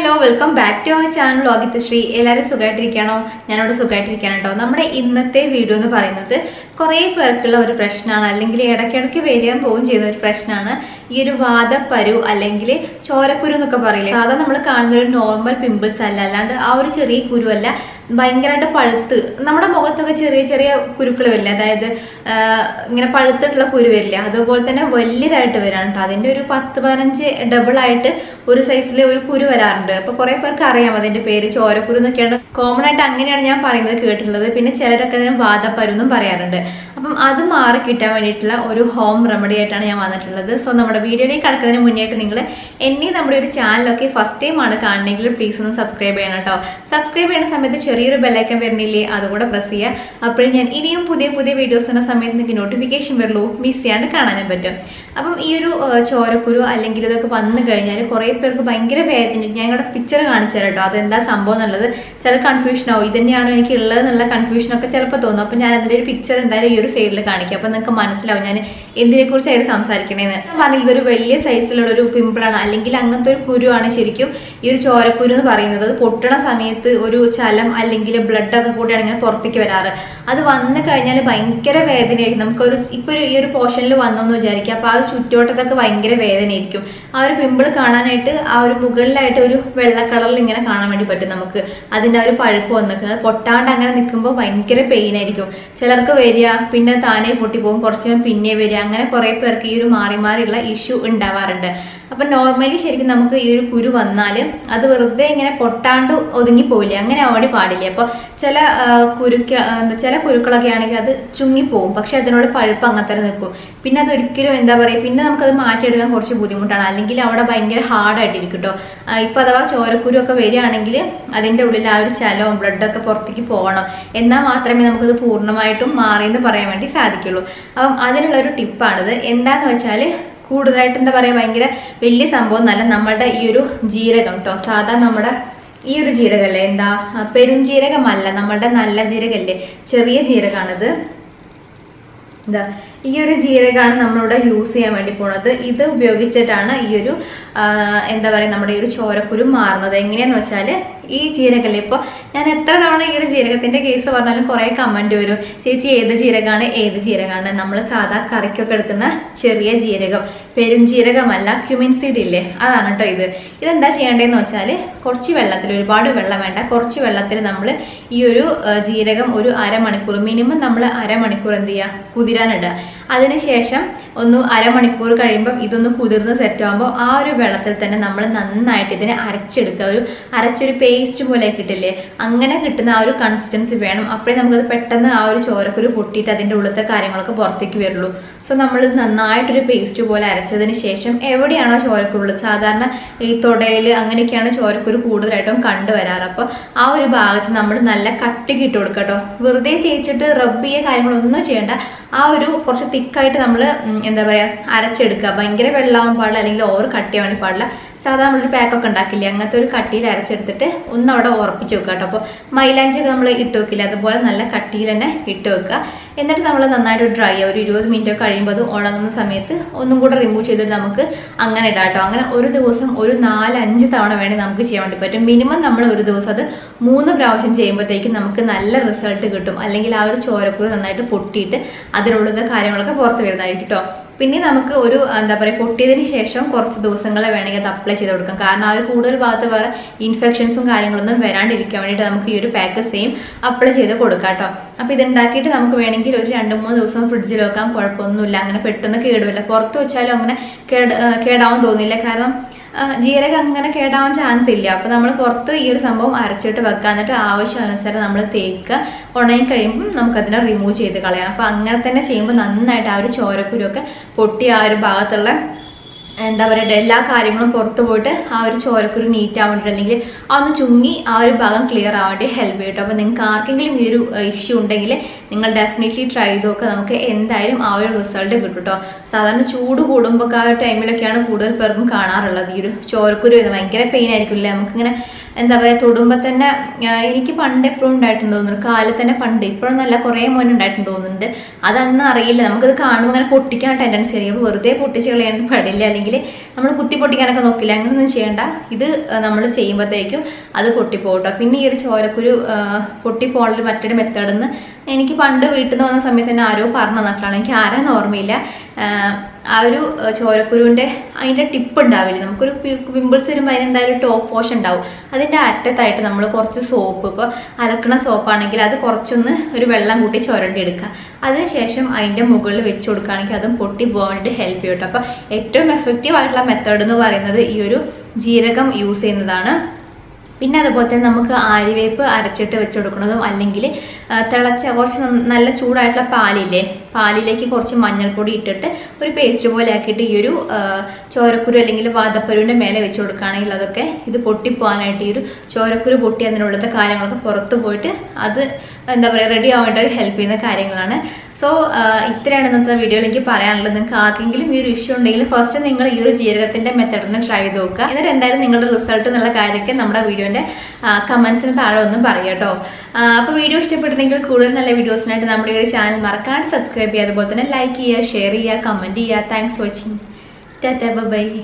hello welcome back to our channel Lokith Sree എല്ലാവരും സുഖമായിട്ടിരിക്കണോ ഞാനിവിടെ സുഖമായിട്ടിരിക്കണം കേട്ടോ നമ്മുടെ ഇന്നത്തെ വീഡിയോ എന്ന് പറയുന്നത് കുറേ പേർക്കുള്ള ഒരു പ്രശ്നമാണ് അല്ലെങ്കിൽ ഇടയ്ക്കിടയ്ക്ക് വരികയും പോവുകയും ചെയ്യുന്ന ഒരു പ്രശ്നമാണ് ഈ ഒരു വാദപ്പരു അല്ലെങ്കിൽ ചോരക്കുരു എന്നൊക്കെ പറയില്ലേ സാധാ നമ്മൾ കാണുന്ന ഒരു നോർമൽ പിമ്പിൾസ് അല്ല അല്ലാണ്ട് ആ ഒരു ചെറിയ കുരുവല്ല ഭയങ്കരമായിട്ട് പഴുത്ത് നമ്മുടെ മുഖത്തൊക്കെ ചെറിയ ചെറിയ കുരുക്കൾ വരില്ല അതായത് ആ, ഇങ്ങനെ പഴുത്തിട്ടുള്ള കുരു വരില്ല അതുപോലെ തന്നെ വലിയതായിട്ട് വരാണ് കേട്ടോ അതിന്റെ ഒരു പത്ത് പതിനഞ്ച് ഡബിൾ ആയിട്ട് ഒരു സൈസിൽ ഒരു കുരു വരാറുണ്ട് അപ്പൊ കുറെ പേർക്ക് അറിയാം അതിന്റെ പേര് ചോരക്കുരു എന്നൊക്കെയാണ് കോമൺ ആയിട്ട് അങ്ങനെയാണ് ഞാൻ പറയുന്നത് കേട്ടിട്ടുള്ളത് പിന്നെ ചിലരൊക്കെ അതിന് വാദപ്പരു എന്നും പറയാറുണ്ട് അപ്പം അത് മാറി കിട്ടാൻ വേണ്ടിയിട്ടുള്ള ഒരു ഹോം റെമഡി ആയിട്ടാണ് ഞാൻ വന്നിട്ടുള്ളത് സോ നമ്മുടെ വീഡിയോയിലേക്ക് കടക്കുന്നതിന് മുന്നേയായിട്ട് നിങ്ങൾ എന്നെ നമ്മുടെ ഒരു ചാനലൊക്കെ ഫസ്റ്റ് ടൈം ആണ് കാണണമെങ്കിൽ പ്ലീസ് ഒന്ന് സബ്സ്ക്രൈബ് ചെയ്യണം കേട്ടോ സബ്സ്ക്രൈബ് ചെയ്യുന്ന സമയത്ത് ചെറിയൊരു ബെല്ലൈക്കൻ വരുന്നില്ലേ അതുകൂടെ പ്രസ് ചെയ്യുക അപ്പോഴും ഞാൻ ഇനിയും പുതിയ പുതിയ വീഡിയോസ് എന്ന സമയത്ത് നിങ്ങൾക്ക് നോട്ടിഫിക്കേഷൻ വരുള്ളൂ മിസ് ചെയ്യാണ്ട് കാണാനും പറ്റും അപ്പം ഈ ഒരു ആ, ചോരക്കുരു അല്ലെങ്കിൽ ഇതൊക്കെ വന്നു കഴിഞ്ഞാൽ കുറേ പേർക്ക് ഭയങ്കര വേദന ഞാൻ ഇവിടെ പിക്ചർ കാണിച്ചു തരാം കേട്ടോ അതെന്താ സംഭവം എന്നുള്ളത് ചില കൺഫ്യൂഷൻ ആവും ഇത് തന്നെയാണോ എനിക്ക് ഉള്ളത് എന്നുള്ള കൺഫ്യൂഷൻ ഒക്കെ ചിലപ്പോൾ തോന്നും അപ്പം ഞാൻ അതിന്റെ ഒരു പിക്ചർ എന്തായാലും ഈ ഒരു സൈഡിൽ കാണിക്കാം അപ്പം നിങ്ങൾക്ക് മനസ്സിലാവും ഞാൻ എന്തിനെ കുറിച്ചായിരുന്നു സംസാരിക്കണേന്ന് ഞാൻ പറഞ്ഞില്ല ഇതൊരു വലിയ സൈസിലുള്ള ഒരു പിമ്പിളാണ് അല്ലെങ്കിൽ അങ്ങനത്തെ ഒരു കുരുവാണ് ശരിക്കും ഈ ഒരു ചോരക്കുരു എന്ന് പറയുന്നത് അത് പൊട്ടണ സമയത്ത് ഒരു ചലം അല്ലെങ്കിൽ ബ്ലഡ് ഒക്കെ കൂടിയാണ് ഇങ്ങനെ പുറത്തേക്ക് വരാറ് അത് വന്നു കഴിഞ്ഞാൽ ഭയങ്കര വേദനയായിരിക്കും നമുക്കൊരു ഇപ്പൊ ഒരു ഈ ഒരു പോർഷനിൽ വന്നോന്ന് വിചാരിക്കുക അപ്പൊ ആ ഒരു ചുറ്റുവട്ടത്തൊക്കെ ഭയങ്കര വേദനയായിരിക്കും ആ ഒരു പിമ്പിൾ കാണാനായിട്ട് ആ ഒരു മുകളിലായിട്ട് ഒരു വെള്ള കളറിൽ ഇങ്ങനെ കാണാൻ വേണ്ടി പറ്റും നമുക്ക് അതിന്റെ ആ ഒരു പഴുപ്പ് വന്നിട്ട് പൊട്ടാണ്ട് അങ്ങനെ നിൽക്കുമ്പോൾ ഭയങ്കര പെയിൻ ആയിരിക്കും ചിലർക്ക് വരിക പിന്നെ താനെ പൊട്ടിപ്പോകും കുറച്ച് കഴിയുമ്പോൾ പിന്നെ വരിക അങ്ങനെ കുറെ പേർക്ക് ഈ ഒരു മാറി മാറിയുള്ള ഇഷ്യൂ ഉണ്ടാവാറുണ്ട് അപ്പൊ നോർമലി ശരിക്കും നമുക്ക് ഈ ഒരു കുരു വന്നാൽ അത് വെറുതെ ഇങ്ങനെ പൊട്ടാണ്ട് ഒതുങ്ങി പോവില്ല അങ്ങനെ ആവാടി പാടില്ല അപ്പൊ ചില ആ, കുരുക്ക ആ, എന്താ ചില കുരുക്കളൊക്കെ ആണെങ്കിൽ അത് ചുങ്ങിപ്പോവും പക്ഷെ അതിനോട് പഴുപ്പ് അങ്ങനത്തെ നിൽക്കും പിന്നെ അത് ഒരിക്കലും എന്താ പറയുക പിന്നെ നമുക്കത് മാറ്റിയെടുക്കാൻ കുറച്ച് ബുദ്ധിമുട്ടാണ് അല്ലെങ്കിൽ അവിടെ ഭയങ്കര ഹാർഡായിട്ടിരിക്കും കേട്ടോ ഇപ്പൊ അഥവാ ചോരക്കുരു ഒക്കെ വരികയാണെങ്കിൽ അതിന്റെ ഉള്ളിൽ ആ ഒരു ചലവും ബ്ലഡൊക്കെ പുറത്തേക്ക് പോകണം എന്നാൽ മാത്രമേ നമുക്കത് പൂർണ്ണമായിട്ടും മാറിയെന്ന് പറയാൻ വേണ്ടി സാധിക്കുള്ളൂ അപ്പം അതിനുള്ള ഒരു ടിപ്പാണിത് എന്താന്ന് വെച്ചാൽ കൂടുതലായിട്ട് എന്താ പറയാ ഭയങ്കര വലിയ സംഭവം നല്ല നമ്മളുടെ ഈ ഒരു ജീരകം കേട്ടോ സാധാ നമ്മുടെ ഈ ഒരു ജീരകല്ലേ എന്താ ആ, പെരുംജീരകമല്ല നമ്മളുടെ നല്ല ജീരകല്ലേ ചെറിയ ജീരകമാണിത് എന്താ ഈ ഒരു ജീരകമാണ് നമ്മളിവിടെ യൂസ് ചെയ്യാൻ വേണ്ടി പോണത് ഇത് ഉപയോഗിച്ചിട്ടാണ് ഈ ഒരു ആ, എന്താ പറയുക നമ്മുടെ ഈ ഒരു ചോരക്കുരു മാറുന്നത് എങ്ങനെയാന്ന് വെച്ചാല് ഈ ജീരകല്ലേ ഇപ്പൊ ഞാൻ എത്ര തവണ ഈ ഒരു ജീരകത്തിന്റെ കേസ് പറഞ്ഞാലും കുറെ കമന്റ് വരും ചേച്ചി ഏത് ജീരകമാണ് ഏത് ജീരകമാണ് നമ്മൾ സാധാ കറിക്കൊക്കെ എടുക്കുന്ന ചെറിയ ജീരകം പെരുംജീരകമല്ല ക്യുമിൻ സീഡ് ഇല്ലേ അതാണ് കേട്ടോ ഇത് ഇതെന്താ ചെയ്യേണ്ടതെന്ന് വെച്ചാൽ കുറച്ച് വെള്ളത്തിൽ ഒരുപാട് വെള്ളം വേണ്ട കുറച്ച് വെള്ളത്തിൽ നമ്മൾ ഈ ഒരു ആ, ജീരകം ഒരു അരമണിക്കൂർ മിനിമം നമ്മൾ അരമണിക്കൂർ എന്ത് ചെയ്യുക കുതിരാനിടുക അതിനുശേഷം ഒന്ന് അരമണിക്കൂർ കഴിയുമ്പം ഇതൊന്ന് കുതിർന്ന് സെറ്റ് ആകുമ്പോൾ ആ ഒരു വെള്ളത്തിൽ തന്നെ നമ്മൾ നന്നായിട്ട് ഇതിനെ അരച്ചെടുക്കുക ഒരു അരച്ചൊരു പേസ്റ്റ് പോലെ കിട്ടില്ലേ അങ്ങനെ കിട്ടുന്ന ആ ഒരു കൺസിസ്റ്റൻസി വേണം അപ്പോഴേ നമുക്കത് പെട്ടെന്ന് ആ ഒരു ചോരക്കുരു പൊട്ടിയിട്ട് അതിൻ്റെ ഉള്ളിലത്തെ കാര്യങ്ങളൊക്കെ പുറത്തേക്ക് വരുള്ളൂ സോ നമ്മൾ നന്നായിട്ടൊരു പേസ്റ്റ് പോലെ അരച്ചതിന് ശേഷം എവിടെയാണോ ചോരക്കുരുള്ളത് സാധാരണ ഈ തുടയിൽ അങ്ങനെയൊക്കെയാണ് ചോരക്കുരു കൂടുതലായിട്ടും കണ്ടുവരാറ് അപ്പോൾ ആ ഒരു ഭാഗത്ത് നമ്മൾ നല്ല കട്ടിക്ക് ഇട്ട് കൊടുക്കുക കേട്ടോ വെറുതെ തേച്ചിട്ട് റബ്ബ് ചെയ്യുക കാര്യങ്ങളൊന്നും ചെയ്യേണ്ട ആ ഒരു കുറച്ച് തിക്കായിട്ട് നമ്മൾ എന്താ പറയുക അരച്ചെടുക്കുക ഭയങ്കര വെള്ളമാവാൻ പാടില്ല അല്ലെങ്കിൽ ഓവർ കട്ടിയാൻ വേണ്ടി പാടില്ല സാധാരണ നമ്മളൊരു പാക്കൊക്കെ ഉണ്ടാക്കില്ലേ അങ്ങനത്തെ ഒരു കട്ടിയിൽ അരച്ചെടുത്തിട്ട് ഒന്ന് അവിടെ ഉറപ്പിച്ച് വെക്കുക കേട്ടോ അപ്പോൾ മൈലാഞ്ചിയൊക്കെ നമ്മൾ ഇട്ട് വെക്കില്ല അതുപോലെ നല്ല കട്ടിയിൽ തന്നെ ഇട്ട് വെക്കുക എന്നിട്ട് നമ്മൾ നന്നായിട്ട് ഡ്രൈ ആവുക ഒരു ഇരുപത് മിനിറ്റ് ഒക്കെ കഴിയുമ്പോൾ അത് ഉണങ്ങുന്ന സമയത്ത് ഒന്നും കൂടെ റിമൂവ് ചെയ്തിട്ട് നമുക്ക് അങ്ങനെ ഇടാം കേട്ടോ അങ്ങനെ ഒരു ദിവസം ഒരു നാല് അഞ്ച് തവണ വേണ്ടി നമുക്ക് ചെയ്യാൻ വേണ്ടി പറ്റും മിനിമം നമ്മൾ ഒരു ദിവസം അത് മൂന്ന് പ്രാവശ്യം ചെയ്യുമ്പോഴത്തേക്കും നമുക്ക് നല്ല റിസൾട്ട് കിട്ടും അല്ലെങ്കിൽ ആ ഒരു ചോരക്കുരു നന്നായിട്ട് പൊട്ടിയിട്ട് അതിനുള്ളിലത്തെ കാര്യങ്ങളൊക്കെ പുറത്ത് വരുന്നതായിരിക്കും കേട്ടോ പിന്നെ നമുക്ക് ഒരു എന്താ പറയുക പൊട്ടിയതിന് ശേഷം കുറച്ച് ദിവസങ്ങളെ വേണമെങ്കിൽ അത് അപ്ലൈ ചെയ്ത് കൊടുക്കാം കാരണം ആ ഒരു കൂടുതൽ ഭാഗത്ത് വേറെ ഇൻഫെക്ഷൻസും കാര്യങ്ങളൊന്നും വരാണ്ടിരിക്കാൻ വേണ്ടിയിട്ട് നമുക്ക് ഈ ഒരു പാക്ക് സെയിം അപ്ലൈ ചെയ്ത് കൊടുക്കാം കേട്ടോ അപ്പോൾ ഇത് ഉണ്ടാക്കിയിട്ട് നമുക്ക് വേണമെങ്കിൽ ഒരു രണ്ട് മൂന്ന് ദിവസം ഫ്രിഡ്ജിൽ വെക്കാം കുഴപ്പമൊന്നുമില്ല അങ്ങനെ പെട്ടെന്ന് കേടുമില്ല പുറത്ത് വെച്ചാലും അങ്ങനെ കേട് ആ, കേടാവാൻ തോന്നില്ല കാരണം ആ, ജീരകം അങ്ങനെ കേടാവാൻ ചാൻസ് ഇല്ല അപ്പൊ നമ്മൾ പുറത്ത് ഈ ഒരു സംഭവം അരച്ചിട്ട് വെക്കുക എന്നിട്ട് ആവശ്യാനുസരണം നമ്മൾ തേക്കുക ഉണങ്ങി കഴിയുമ്പോൾ നമുക്കതിനെ റിമൂവ് ചെയ്ത് കളയാം അപ്പൊ അങ്ങനെ തന്നെ ചെയ്യുമ്പോൾ നന്നായിട്ട് ആ ഒരു ചോരക്കുരുവൊക്കെ പൊട്ടി ആ ഒരു ഭാഗത്തുള്ള എന്താ പറയുക എല്ലാ കാര്യങ്ങളും പുറത്ത് പോയിട്ട് ആ ഒരു ചോരക്കുരു നീറ്റ് ആവാൻ വേണ്ടി അല്ലെങ്കിൽ അതൊന്ന് ചുങ്ങി ആ ഒരു ഭാഗം ക്ലിയർ ആവാൻ വേണ്ടി ഹെൽപ്പ് ചെയ്യും കേട്ടോ അപ്പോൾ നിങ്ങൾക്ക് ആർക്കെങ്കിലും ഈ ഒരു ഇഷ്യൂ ഉണ്ടെങ്കിൽ നിങ്ങൾ ഡെഫിനറ്റ്ലി ട്രൈ ചെയ്ത് നോക്കുക നമുക്ക് എന്തായാലും ആ ഒരു റിസൾട്ട് കിട്ടും കേട്ടോ സാധാരണ ചൂട് കൂടുമ്പോൾ ആ ഒരു ടൈമിലൊക്കെയാണ് കൂടുതൽ പേർക്കും കാണാറുള്ളത് ഈ ഒരു ചോരക്കുരു വരുന്നത് ഭയങ്കര പെയിൻ ആയിരിക്കില്ലേ നമുക്കിങ്ങനെ എന്താ പറയുക തൊടുമ്പോൾ തന്നെ ആ, എനിക്ക് പണ്ട് എപ്പോഴും ഉണ്ടായിട്ടുണ്ട് തോന്നുന്നു കാലിൽ തന്നെ പണ്ട് ഇപ്പോഴും നല്ല കുറേ മോൻ ഉണ്ടായിട്ടുണ്ട് തോന്നുന്നുണ്ട് അതന്ന് അറിയില്ല നമുക്കത് കാണുമ്പോൾ അങ്ങനെ പൊട്ടിക്കാൻ ടെൻഡൻസി ആയിരിക്കും അപ്പോൾ വെറുതെ പൊട്ടിച്ച് കളയാൻ പാടില്ല അല്ലെങ്കിൽ നമ്മൾ കുത്തി പൊട്ടിക്കാനൊക്കെ നോക്കില്ല അങ്ങനെയൊന്നും ചെയ്യണ്ട ഇത് നമ്മൾ ചെയ്യുമ്പോഴത്തേക്കും അത് പൊട്ടിപ്പോകട്ടോ പിന്നെ ഈ ഒരു ചോരക്കുരു ആ, പൊട്ടിപ്പോകാനുള്ള മറ്റൊരു മെത്തേഡ് എന്ന് എനിക്ക് പണ്ട് വീട്ടിൽ നിന്ന് വന്ന സമയത്ത് തന്നെ ആരോ പറഞ്ഞു തന്നിട്ടാണ് എനിക്ക് ആരാന്ന് ഓർമ്മയില്ല ആ, ആ ഒരു ആ, ചോരക്കുരുവിന്റെ അതിന്റെ ടിപ്പ് ഉണ്ടാവില്ലേ നമുക്കൊരു പിമ്പിൾസ് വരുമ്പോൾ അതിന് എന്തായാലും ടോപ്പ് പോഷൻ ഉണ്ടാവും അതിന്റെ അറ്റത്തായിട്ട് നമ്മൾ കുറച്ച് സോപ്പ് ഇപ്പോൾ അലക്കണ സോപ്പാണെങ്കിൽ അത് കുറച്ചൊന്ന് ഒരു വെള്ളം കൂട്ടി ചുരണ്ടി എടുക്കുക അതിനുശേഷം അതിന്റെ മുകളിൽ വെച്ച് കൊടുക്കുകയാണെങ്കിൽ അതും പൊട്ടി പോകാൻ വേണ്ടി ഹെൽപ്പ് ചെയ്യും കേട്ടോ അപ്പോൾ ഏറ്റവും എഫക്റ്റീവ് ആയിട്ടുള്ള മെത്തേഡ് എന്ന് പറയുന്നത് ഈ ഒരു ജീരകം യൂസ് ചെയ്യുന്നതാണ് പിന്നെ അതുപോലെ തന്നെ നമുക്ക് ആര്യവേപ്പ് അരച്ചിട്ട് വെച്ച് കൊടുക്കുന്നതും അല്ലെങ്കിൽ ആ, തിളച്ച കുറച്ച് നന്ന- നല്ല ചൂടായിട്ടുള്ള പാലില്ലേ പാലിലേക്ക് കുറച്ച് മഞ്ഞൾപ്പൊടി ഇട്ടിട്ട് ഒരു പേസ്റ്റ് പോലെ ആക്കിയിട്ട് ഈ ഒരു ആ, ചോരക്കുരു അല്ലെങ്കിൽ വാദപ്പരുവിൻ്റെ മേലെ വെച്ച് കൊടുക്കുകയാണെങ്കിൽ അതൊക്കെ ഇത് പൊട്ടിപ്പോകാനായിട്ട് ഈ ഒരു ചോരക്കുരു പൊട്ടി അതിനുള്ളത്തെ കാര്യങ്ങളൊക്കെ പുറത്ത് പോയിട്ട് അത് എന്താ പറയുക റെഡി ആവാൻ വേണ്ടി ഹെൽപ്പ് ചെയ്യുന്ന കാര്യങ്ങളാണ് സോ ഇത്രയാണ് ഇന്നത്തെ വീഡിയോയിൽ എനിക്ക് പറയാനുള്ളത് നിങ്ങൾക്ക് ആർക്കെങ്കിലും ഈ ഒരു ഇഷ്യൂ ഉണ്ടെങ്കിൽ ഫസ്റ്റ് നിങ്ങൾ ഈ ഒരു ജീരകത്തിന്റെ മെത്തഡിനെ ട്രൈ ചെയ്ത് നോക്കുക എന്നിട്ട് എന്തായാലും നിങ്ങളുടെ റിസൾട്ട് എന്നുള്ള കാര്യമൊക്കെ നമ്മുടെ വീഡിയോന്റെ കമന്റ്സിന് താഴെ ഒന്നും പറയാം കേട്ടോ അപ്പോൾ വീഡിയോ ഇഷ്ടപ്പെട്ടിട്ടുണ്ടെങ്കിൽ കൂടുതൽ നല്ല വീഡിയോസിനായിട്ട് നമ്മുടെ ഈ ഒരു ചാനൽ മറക്കാണ്ട് സബ്സ്ക്രൈബ് ചെയ്യുക അതുപോലെ തന്നെ ലൈക്ക് ചെയ്യുക ഷെയർ ചെയ്യുക കമന്റ് ചെയ്യുക താങ്ക്സ് വാച്ചിങ് ടാറ്റ ബൈ